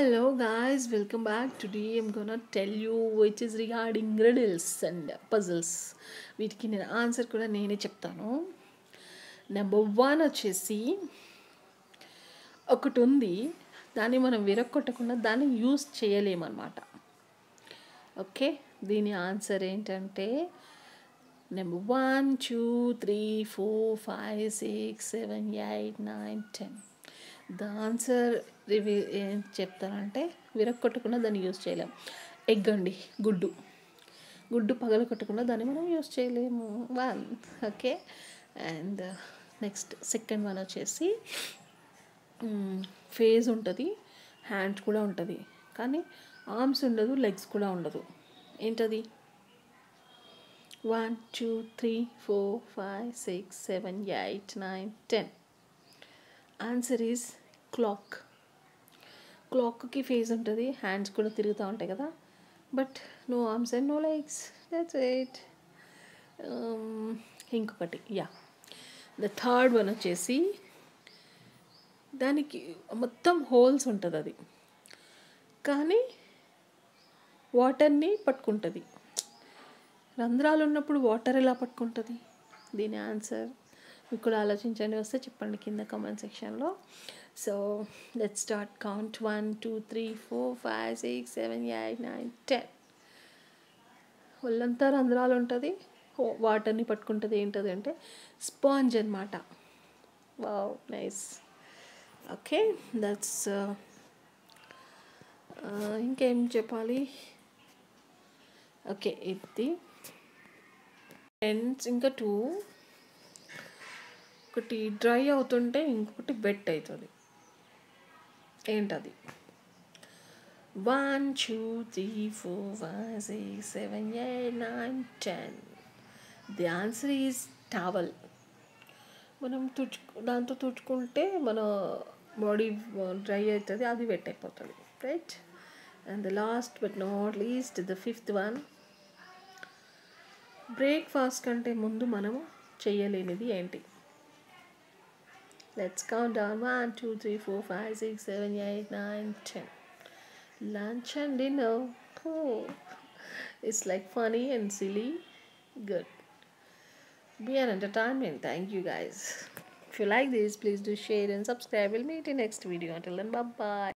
Hello guys, welcome back. Today I'm gonna tell you which is regarding riddles and puzzles. వీటికి నేను answer కూడా నేనే చెప్తాను number one వచ్చేసి ఒకటి ఉంది దాన్ని మనం విరక్కొట్టకుండా దాన్ని యూస్ చేయలేమన్నమాట ఓకే దీని ఆన్సర్ ఏంటంటే number one two three four five six seven eight nine ten the answer రివీ ఏం చెప్తానంటే విరక్కొట్టకుండా దాన్ని యూస్ చేయలేం ఎగ్ అండి గుడ్డు గుడ్డు పగల కొట్టకుండా దాన్ని మనం యూస్ చేయలేము one okay and next second one వచ్చేసి ఫేస్ ఉంటుంది హ్యాండ్ కూడా ఉంటుంది కానీ ఆర్మ్స్ ఉండదు లెగ్స్ కూడా ఉండదు ఏంటది one two three four five six seven eight nine ten answer is clock క్లాక్కి ఫేస్ ఉంటుంది హ్యాండ్స్ కూడా తిరుగుతూ ఉంటాయి కదా but no arms and no legs that's it ఇంకొకటి యా ద థర్డ్ వన్ వచ్చేసి దానికి మొత్తం హోల్స్ ఉంటుంది అది కానీ వాటర్ని పట్టుకుంటుంది రంధ్రాలు ఉన్నప్పుడు వాటర్ ఎలా పట్టుకుంటుంది దీని ఆన్సర్ మీకు కూడా ఆలోచించండి వస్తే చెప్పండి కింద కామెంట్ సెక్షన్లో so let start count one two three four five six seven eight nine ten ఒళ్ళంతా రంధ్రాలు ఉంటుంది వాటర్ని పట్టుకుంటుంది ఏంటది అంటే స్పాంజ్ అనమాట వావ్ నైస్ ఓకే దట్స్ ఇంకేం చెప్పాలి ఓకే ఇది అండ్ ఇంకా టూ ఒకటి డ్రై అవుతుంటే ఇంకొకటి బెట్ అవుతుంది ఏంటది one two three four five six seven eight nine ten the answer is towel మనం తుడుచు దాంతో తుడుచుకుంటే మన బాడీ డ్రై అవుతుంది అది వెట్ అయిపోతుంది right and the last but not least the fifth one breakfast కంటే ముందు మనము చేయలేనిది ఏంటి let's count down one two three four five six seven eight nine ten lunch and dinner it's like funny and silly good be an entertainment. Thank you guys. If you like this, please do share and subscribe. We'll meet in next video. Until then, bye bye.